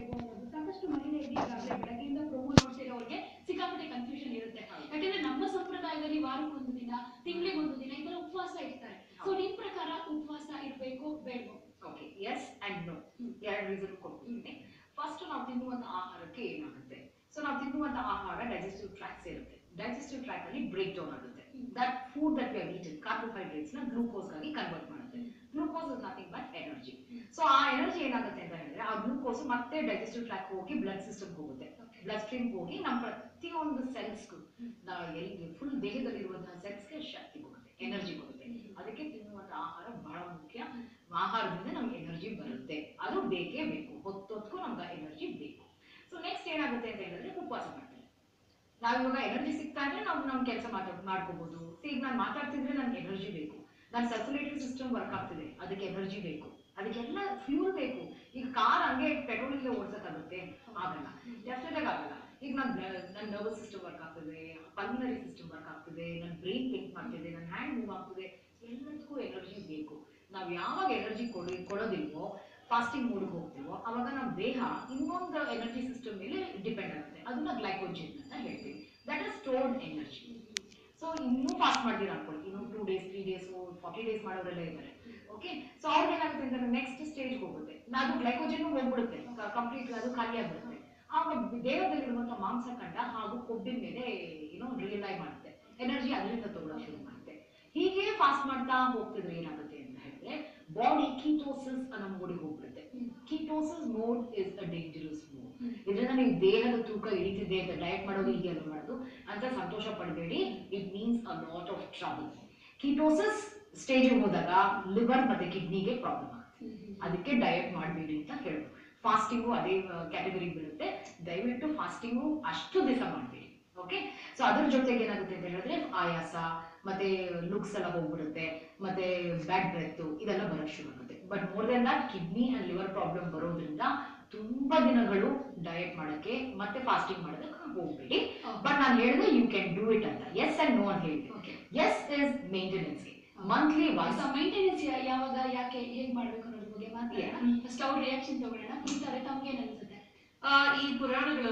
ಬೇಕು ಅನ್ನೋದು ಸಾಕಷ್ಟು ಮಹಿಳೆಯರಿಗೆ ಈಗಾಗಲೇ ಬೆಳಗ್ಗೆಯಿಂದ ಪ್ರೋಮೋ ನೋಡ್ತಿರೋರಿಗೆ ಸಿಕ್ಕಾಪಟ್ಟೆ ಕನ್ಫ್ಯೂಷನ್ ಇರುತ್ತೆ ಯಾಕಂದ್ರೆ ನಮ್ಮ ಸಂಪ್ರದಾಯದಲ್ಲಿ ವಾರಕ್ಕೊಂದು ದಿನ ತಿಂಗಳಿಗೊಂದು ದಿನ ಈ ತರ ಉಪವಾಸ ಇರ್ತಾರೆ ಸೊ ನಿಮ್ ಪ್ರಕಾರ ಉಪವಾಸ ಇರ್ಬೇಕು ಬೇಡವೋ ಓಕೆ ಎಸ್ ಅಂಡ್ ನೋ ಎರಡು ರೀಸನ್ ಕೊಡ್ತೀನಿ ಫಸ್ಟ್ ನಾವು ತಿನ್ನುವಂತ ಆಹಾರಕ್ಕೆ ಏನಾಗುತ್ತೆ ಸೊ ನಾವು ತಿನ್ನುವಂತ ಆಹಾರ ಡೈಜೆಸ್ಟಿವ್ ಟ್ರ್ಯಾಕ್ಸ್ ಇರುತ್ತೆ ಡೈಜೆಸ್ಟಿವ್ ಟ್ರ್ಯಾಕ್ ಅಲ್ಲಿ ಬ್ರೇಕ್ ಡೌನ್ ಆಗುತ್ತೆ that food that we eaten carbohydrates ನ ಗ್ಲೂಕೋಸ್ ಆಗಿ ಕನ್ವರ್ಟ್ ಮಾಡುತ್ತೆ glucose is nothing but energy so ಆ ಎನರ್ಜಿ ಏನಾಗುತ್ತೆ ಅಂತ ಹೇಳಿದ್ರೆ ಆ ಗ್ಲೂಕೋಸ್ ಮತ್ತೆ ಡೈಜೆಸ್ಟಿವ್ ಟ್ರ್ಯಾಕ್ ಹೋಗಿ ಬ್ಲಡ್ ಸಿಸ್ಟಮ್ ಹೋಗುತ್ತೆ ಬ್ಲಡ್ ಸ್ಟ್ರೀಮ್ ಹೋಗಿ ನಮ್ಮ ಪ್ರತಿಯೊಂದು ಸೆಲ್ಸ್ಗೂ ಎಲ್ಲಿ ಫುಲ್ ದೇಹದಲ್ಲಿರುವಂತಹ ಸೆಲ್ಸ್ಗೆ ಶಕ್ತಿ ಕೊಡುತ್ತೆ ಎನರ್ಜಿ ಕೊಡುತ್ತೆ ಅದಕ್ಕೆ ತಿನ್ನುವಂತ ಆಹಾರ ಬಹಳ ಮುಖ್ಯ ಆಹಾರದಿಂದ ನಮ್ಗೆ ಎನರ್ಜಿ ಬರುತ್ತೆ ಅದು ಬೇಕೇ ಬೇಕು ಹೊತ್ತೊತ್ಕು ನಮ್ಗೆ ಎನರ್ಜಿ ಬೇಕು ಸೊ ನೆಕ್ಸ್ಟ್ ಏನಾಗುತ್ತೆ ಅಂತ ಹೇಳಿದ್ರೆ ಉಪವಾಸ ಮಾಡ್ತಾರೆ ನಾವಿವಾಗ ಎನರ್ಜಿ ಸಿಗ್ತಾ ಇದ್ರೆ ನಾವು ನಮ್ಮ ಕೆಲಸ ಮಾತಾಡ್ ಮಾಡ್ಕೋಬಹುದು ಈಗ ನಾನು ಮಾತಾಡ್ತಿದ್ರೆ ನನ್ಗೆ ಎನರ್ಜಿ ಬೇಕು ನನ್ನ ಸರ್ಕ್ಯುಲೇಟರಿ ಸಿಸ್ಟಮ್ ವರ್ಕ್ ಆಗ್ತಿದೆ ಅದಕ್ಕೆ ಎನರ್ಜಿ ಬೇಕು ಅದಕ್ಕೆಲ್ಲ ಫ್ಯೂಲ್ ಬೇಕು ಈಗ ಕಾರ್ ಹಂಗೆ ಪೆಟ್ರೋಲ್ ಇಲ್ಲದೆ ಓಡಿಸೋಕ್ಕಾಗುತ್ತೆ ಆಗಲ್ಲ ಡೆಫಿನೆಟ್ ಆಗಿ ಆಗಲ್ಲ ಈಗ ನನ್ನ ನನ್ನ ನರ್ವಸ್ ಸಿಸ್ಟಮ್ ವರ್ಕ್ ಆಗ್ತದೆ ಪಲ್ಮನರಿ ಸಿಸ್ಟಮ್ ವರ್ಕ್ ಆಗ್ತದೆ ನನ್ನ ಬ್ರೈನ್ ಥಿಂಕ್ ಮಾಡ್ತಿದೆ ನನ್ನ ಹ್ಯಾಂಡ್ ಮೂವ್ ಆಗ್ತದೆ ಎಲ್ಲದಕ್ಕೂ ಎನರ್ಜಿ ಬೇಕು ನಾವು ಯಾವಾಗ ಎನರ್ಜಿ ಕೊಡಿ ಕೊಡೋದಿಲ್ವೋ ಫಾಸ್ಟಿಂಗ್ ಮೂಡ್ಗೆ ಹೋಗ್ತೀವೋ ಅವಾಗ ನಮ್ಮ ದೇಹ ಇನ್ನೊಂದು ಎನರ್ಜಿ ಸಿಸ್ಟಮ್ ಮೇಲೆ ಡಿಪೆಂಡ್ ಆಗುತ್ತೆ ಅದನ್ನ ಗ್ಲೈಕೋಜಿನ್ ಅಂತ ಹೇಳ್ತೀವಿ that is stored energy so ಇನ್ನೂ ಫಾಸ್ಟ್ ಮಾಡ್ತೀರಾ ಅನ್ಕೊಳ್ಳಿ ಇನ್ನು two days three days forty days ಮಾಡೋರೆಲ್ಲ ಇದ್ದಾರೆ ಓಕೆ ಸೊ ಅವ್ರಿಗೆ ಏನಾಗುತ್ತೆ ಅಂದ್ರೆ ನೆಕ್ಸ್ಟ್ ಸ್ಟೇಜ್ ಹೋಗುತ್ತೆ ಅದು ಗ್ಲೈಕೋಜನ್ ಹೋಗ್ಬಿಡುತ್ತೆ ಕಂಪ್ಲೀಟ್ ಅದು ಖಾಲಿ ಆಗ್ಬಿಡುತ್ತೆ ಆಗ ದೇಹದಲ್ಲಿರುವಂತಹ ಮಾಂಸಖಂಡ ಹಾಗೂ ಕೊಬ್ಬಿನ ಮೇಲೆ ಏನೋ ರಿಯಲೈ ಮಾಡುತ್ತೆ ಎನರ್ಜಿ ಅದರಿಂದ ತಗೊಳ್ಳೋಕೆ ಶುರು ಮಾಡುತ್ತೆ ಹೀಗೆ ಫಾಸ್ಟ್ ಮಾಡ್ತಾ ಹೋಗ್ತಿದ್ರೆ ಏನಾಗುತ್ತೆ ಅಂತ ಹೇಳಿದ್ರೆ ಬಾಡಿ ಕೀಟೋಸಿಸ್ ಅನ್ನೋ ಮೋಡಿಗೆ ಹೋಗ್ಬಿಡುತ್ತೆ ketosis mode is a dangerous mode ಇದರಿಂದ ನೀವು ದೇಹದ ತೂಕ ಇಳಿತಿದೆ ಅಂತ ಡಯಟ್ ಮಾಡೋದು ಹೀಗೆ ಅಲ್ಲ ಮಾಡೋದು ಅಂತ ಸಂತೋಷ ಪಡಬೇಡಿ it means a lot of trouble ketosis stage ಹೋದಾಗ ಲಿವರ್ ಮತ್ತೆ ಕಿಡ್ನಿಗೆ ಪ್ರಾಬ್ಲಮ್ ಆಗುತ್ತೆ ಅದಕ್ಕೆ ಡಯಟ್ ಮಾಡಬೇಡಿ ಅಂತ ಹೇಳೋದು ಫಾಸ್ಟಿಂಗು ಅದೇ ಕ್ಯಾಟಗರಿ ಬೀಳುತ್ತೆ ದಯವಿಟ್ಟು ಫಾಸ್ಟಿಂಗು ಅಷ್ಟು ದಿವಸ ಮಾಡಬೇಡಿ ಓಕೆ ಸೊ ಅದ್ರ ಜೊತೆಗೆ ಏನಾಗುತ್ತೆ ಅಂತ ಹೇಳಿದ್ರೆ ಆಯಾಸ ಮತ್ತೆ ಲುಕ್ಸ್ ಎಲ್ಲ ಹೋಗ್ಬಿಡುತ್ತೆ ಮತ್ತೆ ಬ್ಯಾಡ್ ಬ್ರೆತ್ ಇದೆಲ್ಲ ಬರಕ್ ಶುರು ಆಗುತ್ತೆ but more than that kidney and liver problem ಬರೋದ್ರಿಂದ ತುಂಬಾ ದಿನಗಳು ಡಯಟ್ ಮಾಡಕ್ಕೆ ಮತ್ತೆ ಫಾಸ್ಟಿಂಗ್ ಮಾಡೋದಕ್ಕೆ ಹೋಗ್ಬೇಡಿ ಬಟ್ ನಾನು ಹೇಳಿದ್ರೆ ಯು ಕ್ಯಾನ್ ಡೂ ಇಟ್ ಅಂತ ಎಸ್ ಅಂಡ್ ನೋ ಅಂತ ಹೇಳಿದೆ Okay. ಎಸ್ ಇಸ್ ಮೇಂಟೆನೆನ್ಸ್ಗೆ ಮಂತ್ಲಿ ಒನ್ಸ್ ಮೈಂಟೆನೆನ್ಸ್ ಯಾವಾಗ ಯಾಕೆ ಹೇಗ್ ಮಾಡ್ಬೇಕು ಅನ್ನೋದ್ರ ಬಗ್ಗೆ ಮಾತಾಡೋಣ ಫಸ್ಟ್ ಅವ್ರ ರಿಯಾಕ್ಷನ್ ತಗೊಳ್ಳೋಣ ಈ ತರ ತಮ್ಗೆ ಏನ್ ಅನ್ಸುತ್ತೆ ಆ, ಈ ಪುರಾಣಗಳು